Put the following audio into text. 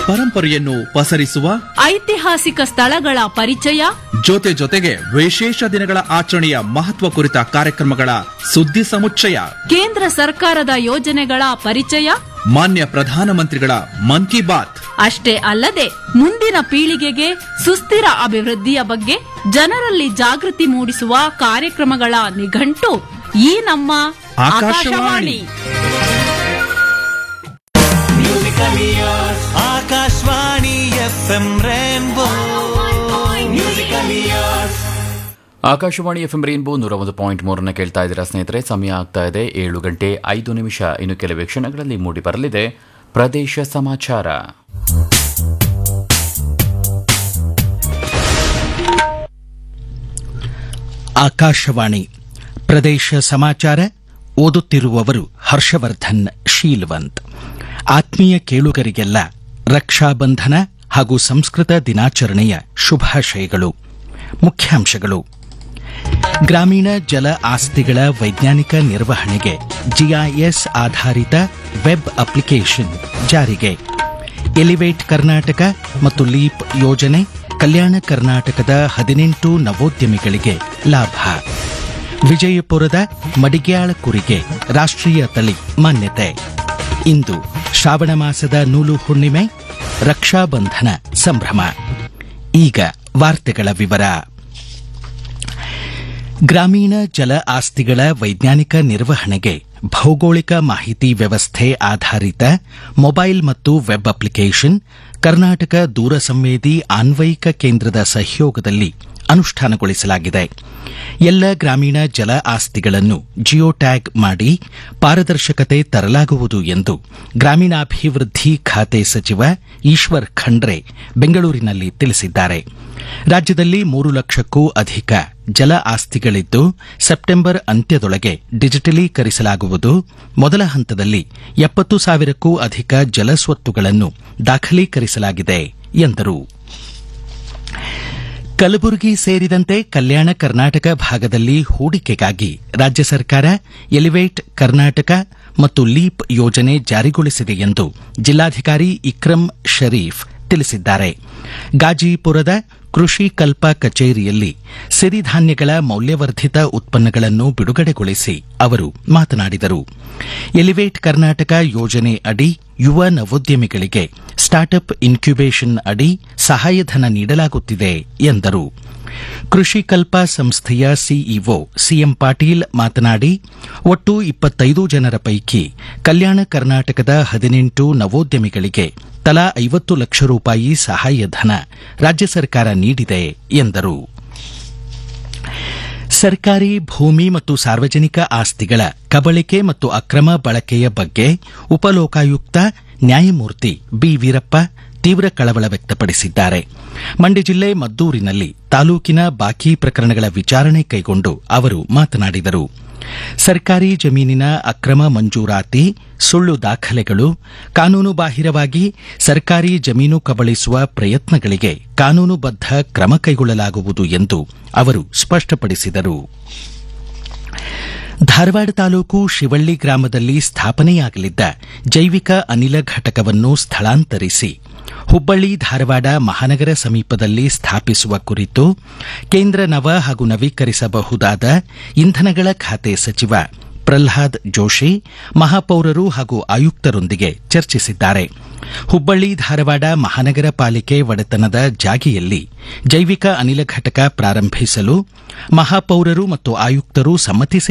ಪರಂಪರೆಯನ್ನು ಪಸರಿಸುವ ಐತಿಹಾಸಿಕ ಸ್ಥಳಗಳ ಪರಿಚಯ ಜೊತೆ ಜೊತೆಗೆ ವಿಶೇಷ ದಿನಗಳ ಆಚರಣೆಯ ಮಹತ್ವ ಕುರಿತ ಕಾರ್ಯಕ್ರಮಗಳ ಸುದ್ದಿ ಸಮುಚ್ಚಯ ಕೇಂದ್ರ ಸರ್ಕಾರದ ಯೋಜನೆಗಳ ಪರಿಚಯ ಮಾನ್ಯ ಪ್ರಧಾನಮಂತ್ರಿಗಳ ಮನ್ ಕಿ ಬಾತ್ ಅಷ್ಟೇ ಅಲ್ಲದೆ ಮುಂದಿನ ಪೀಳಿಗೆಗೆ ಸುಸ್ಥಿರ ಅಭಿವೃದ್ಧಿಯ ಬಗ್ಗೆ ಜನರಲ್ಲಿ ಜಾಗೃತಿ ಮೂಡಿಸುವ ಕಾರ್ಯಕ್ರಮಗಳ ನಿಘಂಟು ಈ ನಮ್ಮ Akashvani. Akashvani F M rainbow musical years Akashvani F M rainbow ನೂರ ಒಂದು ಪಾಯಿಂಟ್ ಮೂರನ್ನ ಕೇಳ್ತಾ ಇದ್ದೀರಾ ಸ್ನೇಹಿತರೆ ಸಮಯ ಆಗ್ತಾ ಇದೆ ಏಳು ಗಂಟೆ ಐದು ನಿಮಿಷ ಇನ್ನು ಕೆಲವೇ ಕ್ಷಣಗಳಲ್ಲಿ ಮೂಡಿ ಬರಲಿದೆ ಪ್ರದೇಶ ಸಮಾಚಾರ ಆಕಾಶವಾಣಿ ಪ್ರದೇಶ ಸಮಾಚಾರ ಓದುತ್ತಿರುವವರು ಹರ್ಷವರ್ಧನ್ ಶೀಲ್ವಂತ್ ಆತ್ಮೀಯ ಕೇಳುಗರಿಗೆಲ್ಲ ರಕ್ಷಾಬಂಧನ ಹಾಗೂ ಸಂಸ್ಕೃತ ದಿನಾಚರಣೆಯ ಶುಭಾಶಯಗಳು ಮುಖ್ಯಾಂಶಗಳು ಗ್ರಾಮೀಣ ಜಲ ಆಸ್ತಿಗಳ ವೈಜ್ಞಾನಿಕ ನಿರ್ವಹಣೆಗೆ ಜಿಐಎಸ್ ಆಧಾರಿತ ವೆಬ್ ಅಪ್ಲಿಕೇಶನ್ ಜಾರಿಗೆ ಎಲಿವೇಟ್ ಕರ್ನಾಟಕ ಮತ್ತು ಲೀಪ್ ಯೋಜನೆ ಕಲ್ಯಾಣ ಕರ್ನಾಟಕದ ಹದಿನೆಂಟು ನವೋದ್ಯಮಿಗಳಿಗೆ ಲಾಭ ವಿಜಯಪುರದ ಮಡಿಗ್ಯಾಳ ಕುರಿಗೆ ರಾಷ್ಟ್ರೀಯ ತಳಿ ಮಾನ್ಯತೆ ಇಂದು ಶ್ರಾವಣ ಮಾಸದ ನೂಲು ಹುಣ್ಣಿಮೆ ರಕ್ಷಾಬಂಧನ ಸಂಭ್ರಮ ಈಗ ವಾರ್ತೆಗಳ ವಿವರ ಗ್ರಾಮೀಣ ಜಲ ಆಸ್ತಿಗಳ ವೈಜ್ಞಾನಿಕ ನಿರ್ವಹಣೆಗೆ ಭೌಗೋಳಿಕ ಮಾಹಿತಿ ವ್ಯವಸ್ಥೆ ಆಧಾರಿತ ಮೊಬೈಲ್ ಮತ್ತು ವೆಬ್ ಅಪ್ಲಿಕೇಶನ್ ಕರ್ನಾಟಕ ದೂರ ಸಂವೇದಿ ಆನ್ವಯಿಕ ಕೇಂದ್ರದ ಸಹಯೋಗದಲ್ಲಿ ಅನುಷ್ಠಾನಗೊಳಿಸಲಾಗಿದೆ ಎಲ್ಲ ಗ್ರಾಮೀಣ ಜಲ ಆಸ್ತಿಗಳನ್ನು ಜಿಯೋ ಟ್ಯಾಗ್ ಮಾಡಿ ಪಾರದರ್ಶಕತೆ ತರಲಾಗುವುದು ಎಂದು ಗ್ರಾಮೀಣಾಭಿವೃದ್ಧಿ ಖಾತೆ ಸಚಿವ ಈಶ್ವರ್ ಖಂಡ್ರೆ ಬೆಂಗಳೂರಿನಲ್ಲಿ ತಿಳಿಸಿದ್ದಾರೆ ರಾಜ್ಯದಲ್ಲಿ ಮೂರು ಲಕ್ಷಕ್ಕೂ ಅಧಿಕ ಜಲ ಆಸ್ತಿಗಳಿದ್ದು ಸೆಪ್ಟೆಂಬರ್ ಅಂತ್ಯದೊಳಗೆ ಡಿಜಿಟಲೀಕರಿಸಲಾಗುವುದು ಮೊದಲ ಹಂತದಲ್ಲಿ ಎಪ್ಪತ್ತು ಸಾವಿರಕ್ಕೂ ಅಧಿಕ ಜಲಸ್ವತ್ತುಗಳನ್ನು ದಾಖಲೀಕರಿಸಲಾಗಿದೆ ಎಂದರು ಕಲಬುರಗಿ ಸೇರಿದಂತೆ ಕಲ್ಯಾಣ ಕರ್ನಾಟಕ ಭಾಗದಲ್ಲಿ ಹೂಡಿಕೆಗಾಗಿ ರಾಜ್ಯ ಸರ್ಕಾರ ಎಲಿವೇಟ್ ಕರ್ನಾಟಕ ಮತ್ತು ಲೀಪ್ ಯೋಜನೆ ಜಾರಿಗೊಳಿಸಿದೆ ಎಂದು ಜಿಲ್ಲಾಧಿಕಾರಿ ಇಕ್ರಂ ಶರೀಫ್ ತಿಳಿಸಿದ್ದಾರೆ ಗಾಜಿಪುರದ ಕೃಷಿ ಕಲ್ಪ ಕಚೇರಿಯಲ್ಲಿ ಸಿರಿಧಾನ್ಯಗಳ ಮೌಲ್ಯವರ್ಧಿತ ಉತ್ಪನ್ನಗಳನ್ನು ಬಿಡುಗಡೆಗೊಳಿಸಿ ಅವರು ಮಾತನಾಡಿದರು ಎಲಿವೇಟ್ ಕರ್ನಾಟಕ ಯೋಜನೆ ಅಡಿ ಯುವ ನವೋದ್ಯಮಿಗಳಿಗೆ ಸ್ಟಾರ್ಟ್ಅಪ್ ಇನ್ಕ್ಯುಬೇಷನ್ ಅಡಿ ಸಹಾಯಧನ ನೀಡಲಾಗುತ್ತಿದೆ ಎಂದರು ಕೃಷಿ ಕಲ್ಪ ಸಂಸ್ಥೆಯ ಸಿಇಒ ಸಿಎಂ ಪಾಟೀಲ್ ಮಾತನಾಡಿ ಒಟ್ಟು ಇಪ್ಪತ್ತೈದು ಜನರ ಪೈಕಿ ಕಲ್ಯಾಣ ಕರ್ನಾಟಕದ ಹದಿನೆಂಟು ನವೋದ್ಯಮಿಗಳಿಗೆ ತಲಾ ಐವತ್ತು ಲಕ್ಷ ರೂಪಾಯಿ ಸಹಾಯಧನ ರಾಜ್ಯ ಸರ್ಕಾರ ನೀಡಿದೆ ಎಂದರು ಸರ್ಕಾರಿ ಭೂಮಿ ಮತ್ತು ಸಾರ್ವಜನಿಕ ಆಸ್ತಿಗಳ ಕಬಳಿಕೆ ಮತ್ತು ಅಕ್ರಮ ಬಳಕೆಯ ಬಗ್ಗೆ ಉಪಲೋಕಾಯುಕ್ತ ನ್ಯಾಯಮೂರ್ತಿ ಬಿ ವೀರಪ್ಪ ತೀವ್ರ ಕಳವಳ ವ್ಯಕ್ತಪಡಿಸಿದ್ದಾರೆ ಮಂಡ್ಯ ಜಿಲ್ಲೆ ಮದ್ದೂರಿನಲ್ಲಿ ತಾಲೂಕಿನ ಬಾಕಿ ಪ್ರಕರಣಗಳ ವಿಚಾರಣೆ ಕೈಗೊಂಡು ಅವರು ಮಾತನಾಡಿದರು ಸರ್ಕಾರಿ ಜಮೀನಿನ ಅಕ್ರಮ ಮಂಜೂರಾತಿ ಸುಳ್ಳು ದಾಖಲೆಗಳು ಕಾನೂನುಬಾಹಿರವಾಗಿ ಸರ್ಕಾರಿ ಜಮೀನು ಕಬಳಿಸುವ ಪ್ರಯತ್ನಗಳಿಗೆ ಕಾನೂನುಬದ್ಧ ಕ್ರಮ ಕೈಗೊಳ್ಳಲಾಗುವುದು ಎಂದು ಅವರು ಸ್ಪಷ್ಟಪಡಿಸಿದರು ಧಾರವಾಡ ತಾಲೂಕು ಶಿವಳ್ಳಿ ಗ್ರಾಮದಲ್ಲಿ ಸ್ಥಾಪನೆಯಾಗಲಿದ್ದ ಜೈವಿಕ ಅನಿಲ ಘಟಕವನ್ನು ಸ್ಥಳಾಂತರಿಸಿ ಹುಬ್ಬಳ್ಳಿ ಧಾರವಾಡ ಮಹಾನಗರ ಸಮೀಪದಲ್ಲಿ ಸ್ಥಾಪಿಸುವ ಕುರಿತು ಕೇಂದ್ರ ನವ ಹಾಗೂ ನವೀಕರಿಸಬಹುದಾದ ಇಂಧನಗಳ ಖಾತೆ ಸಚಿವ ಪ್ರಲ್ಹಾದ್ ಜೋಶಿ ಮಹಾಪೌರರು ಹಾಗೂ ಆಯುಕ್ತರೊಂದಿಗೆ ಚರ್ಚಿಸಿದ್ದಾರೆ ಹುಬ್ಬಳ್ಳಿ ಧಾರವಾಡ ಮಹಾನಗರ ಪಾಲಿಕೆ ಒಡೆತನದ ಜಾಗೆಯಲ್ಲಿ ಜೈವಿಕ ಅನಿಲ ಘಟಕ ಪ್ರಾರಂಭಿಸಲು ಮಹಾಪೌರರು ಮತ್ತು ಆಯುಕ್ತರು ಸಮ್ಮತಿಸಿ